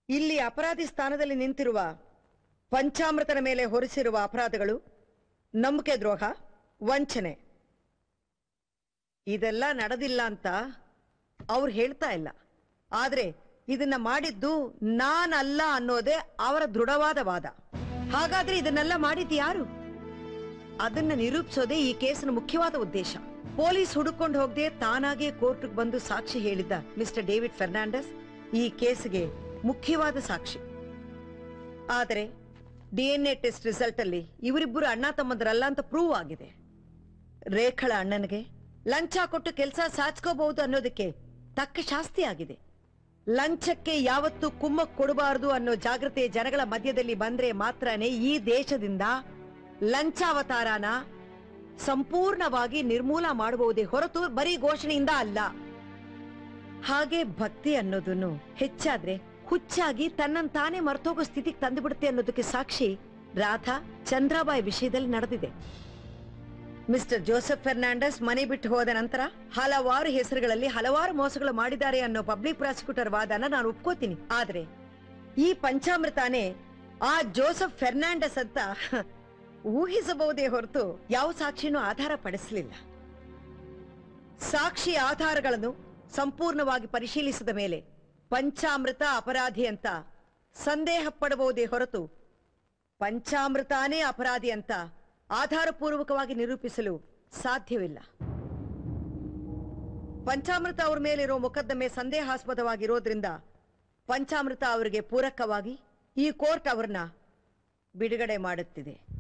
ಇಲ್ಲಿ ಅಪರಾಧಿ ಸ್ಥಾನದಲ್ಲಿ ನಿಂತಿರುವ ಪಂಚಾಮೃತನ ಮೇಲೆ ಹೊರಿಸಿರುವ ಅಪರಾಧಗಳು ನಂಬಿಕೆ ದ್ರೋಹ ವಂಚನೆ ಇದೆಲ್ಲ ನಡೆದಿಲ್ಲ ಅಂತ ಅವ್ರು ಹೇಳ್ತಾ ಇಲ್ಲ ಆದ್ರೆ ಇದನ್ನ ಮಾಡಿದ್ದು ನಾನಲ್ಲ ಅನ್ನೋದೇ ಅವರ ದೃಢವಾದ ವಾದ ಹಾಗಾದ್ರೆ ಇದನ್ನೆಲ್ಲ ಮಾಡಿದ್ದು ಯಾರು ಅದನ್ನ ನಿರೂಪಿಸೋದೇ ಈ ಕೇಸಿನ ಮುಖ್ಯವಾದ ಉದ್ದೇಶ ಪೊಲೀಸ್ ಹುಡುಕೊಂಡು ಹೋಗದೆ ತಾನಾಗೆ ಕೋರ್ಟ್ಗೆ ಬಂದು ಸಾಕ್ಷಿ ಹೇಳಿದ್ದ ಮಿಸ್ಟರ್ ಡೇವಿಡ್ ಫೆರ್ನಾಂಡಸ್ ಈ ಕೇಸ್ಗೆ ಮುಖ್ಯವಾದ ಸಾಕ್ಷಿ ಆದರೆ ಡಿಎನ್ಎ ಟೆಸ್ಟ್ ರಿಸಲ್ಟ್ ಅಲ್ಲಿ ಇವರಿಬ್ಬರು ಅಣ್ಣ ತಮ್ಮಂದ್ರಲ್ಲ ಅಂತ ಪ್ರೂವ್ ಆಗಿದೆ ರೇಖಳ ಅಣ್ಣನಿಗೆ ಲಂಚ ಕೊಟ್ಟು ಕೆಲಸ ಸಾಧಿಸ್ಕೋಬಹುದು ಅನ್ನೋದಕ್ಕೆ ತಕ್ಕ ಶಾಸ್ತಿ ಆಗಿದೆ ಲಂಚಕ್ಕೆ ಯಾವತ್ತೂ ಕುಮ್ಮಕ್ ಕೊಡಬಾರದು ಅನ್ನೋ ಜಾಗೃತಿ ಜನಗಳ ಮಧ್ಯದಲ್ಲಿ ಬಂದ್ರೆ ಮಾತ್ರನೇ ಈ ದೇಶದಿಂದ ಲಂಚಾವತಾರನ ಸಂಪೂರ್ಣವಾಗಿ ನಿರ್ಮೂಲ ಮಾಡಬಹುದೇ ಹೊರತು ಬರೀ ಘೋಷಣೆಯಿಂದ ಅಲ್ಲ ಹಾಗೆ ಭಕ್ತಿ ಅನ್ನೋದನ್ನು ಹೆಚ್ಚಾದ್ರೆ ಹುಚ್ಚಾಗಿ ತನ್ನನ್ ತಾನೇ ಮರ್ತೋಗೋ ಸ್ಥಿತಿಗೆ ತಂದುಬಿಡುತ್ತೆ ಅನ್ನೋದಕ್ಕೆ ಸಾಕ್ಷಿ ರಾಧಾ ಚಂದ್ರಾಬಾಯಿ ವಿಷಯದಲ್ಲಿ ನಡೆದಿದೆ ಮಿಸ್ಟರ್ ಜೋಸೆಫ್ ಫೆರ್ನಾಂಡಸ್ ಮನೆ ಬಿಟ್ಟು ಹೋದ ನಂತರ ಹಲವಾರು ಹೆಸರುಗಳಲ್ಲಿ ಹಲವಾರು ಮೋಸಗಳು ಮಾಡಿದ್ದಾರೆ ಅನ್ನೋ ಪಬ್ಲಿಕ್ ಪ್ರಾಸಿಕ್ಯೂಟರ್ ವಾದನ ನಾನು ಒಪ್ಕೋತೀನಿ ಆದ್ರೆ ಈ ಪಂಚಾಮೃತಾನೇ ಆ ಜೋಸೆಫ್ ಫೆರ್ನಾಂಡಸ್ ಅಂತ ಊಹಿಸಬಹುದೇ ಹೊರತು ಯಾವ ಸಾಕ್ಷಿನೂ ಆಧಾರ ಪಡಿಸಲಿಲ್ಲ ಸಾಕ್ಷಿ ಆಧಾರಗಳನ್ನು ಸಂಪೂರ್ಣವಾಗಿ ಪರಿಶೀಲಿಸಿದ ಮೇಲೆ ಪಂಚಾಮೃತ ಅಪರಾಧಿ ಅಂತ ಸಂದೇಹ ಪಡಬಹುದೇ ಹೊರತು ಪಂಚಾಮೃತಾನೇ ಅಪರಾಧಿ ಅಂತ ಆಧಾರಪೂರ್ವಕವಾಗಿ ನಿರೂಪಿಸಲು ಸಾಧ್ಯವಿಲ್ಲ ಪಂಚಾಮೃತ ಅವ್ರ ಮೇಲಿರೋ ಮೊಕದ್ದಮೆ ಸಂದೇಹಾಸ್ಪದವಾಗಿರೋದ್ರಿಂದ ಪಂಚಾಮೃತ ಅವರಿಗೆ ಪೂರಕವಾಗಿ ಈ ಕೋರ್ಟ್ ಅವರನ್ನ ಬಿಡುಗಡೆ ಮಾಡುತ್ತಿದೆ